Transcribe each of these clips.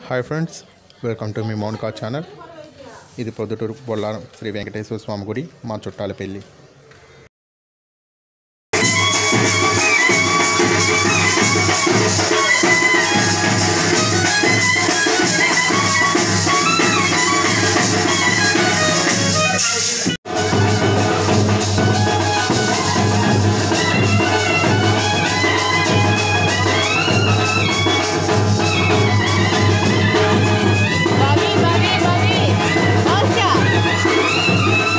Hi friends welcome to మీ మౌన్కా channel ఇది పొద్దుటూరు బొల్లారం శ్రీ వెంకటేశ్వర స్వామి గుడి మా చుట్టాల పెళ్ళి Bobby, Bobby, Bobby. Oscar.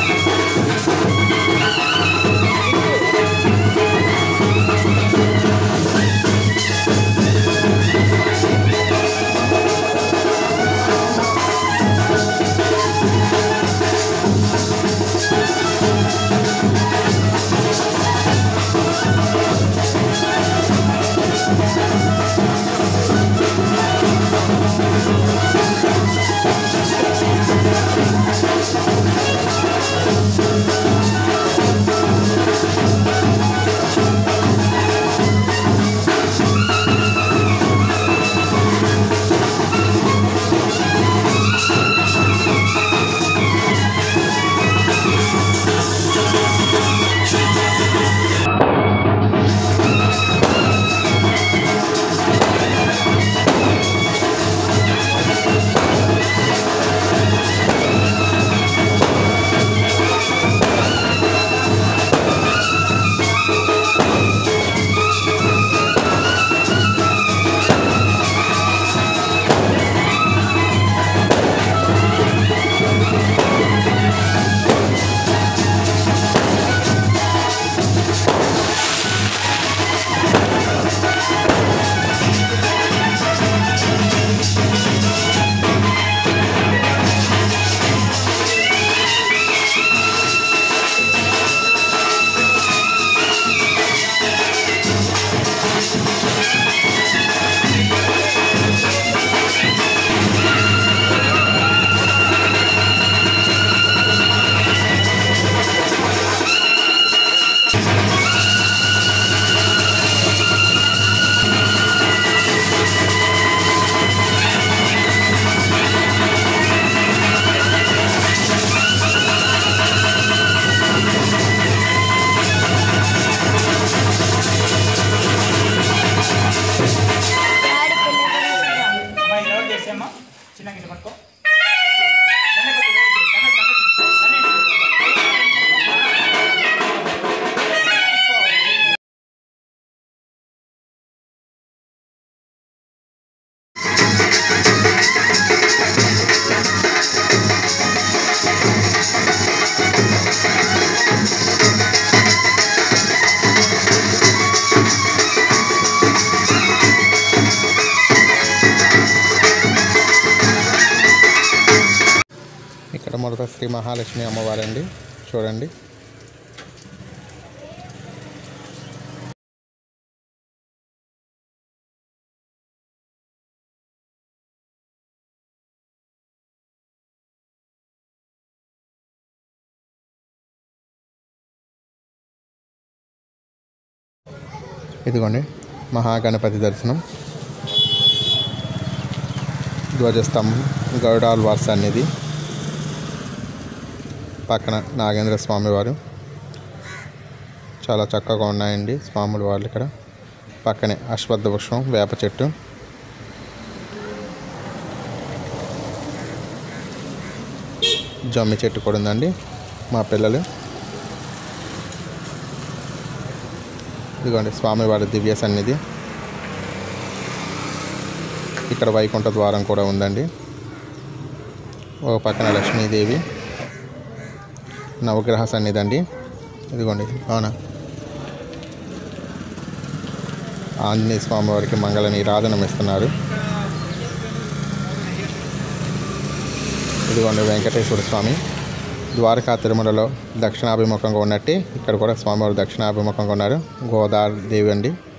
Daddy పిల్లలు అమ్మా ఇది ఎవరు చేసేమ్మా చిన్న గిన్నె పట్టుకో దండ కొట్టు, వేడి చేయి. దండ, దండ తీసుకో. దండ తీసుకో. ఇక్కడ మొదట శ్రీ మహాలక్ష్మి అమ్మవారండి చూడండి ఇదిగోండి మహాగణపతి దర్శనం ధ్వజస్తంభం గరుడాల్వార్ సన్నిధి పక్కన నాగేంద్ర స్వామి వారు చాలా చక్కగా ఉన్నాయండి స్వాములు వాళ్ళు ఇక్కడ పక్కనే అశ్వత్థ వృక్షం వేప చెట్టు జమ్మి చెట్టు కూడా ఉందండి మా పిల్లలు ఇదిగోండి స్వామివారి దివ్య సన్నిధి ఇక్కడ వైకుంఠ ద్వారం కూడా ఉందండి ఓ పక్కన లక్ష్మీదేవి నవగ్రహ సన్నిధి అండి ఇదిగోండి అవునా ఆంజనేయ స్వామి వారికి మంగళ నీరాధనం ఇస్తున్నారు ఇదిగోండి వెంకటేశ్వర స్వామి ద్వారకా తిరుమలలో దక్షిణాభిముఖంగా ఉన్నట్టు ఇక్కడ కూడా స్వామివారు దక్షిణాభిముఖంగా ఉన్నారు గోదావరి దేవి అండి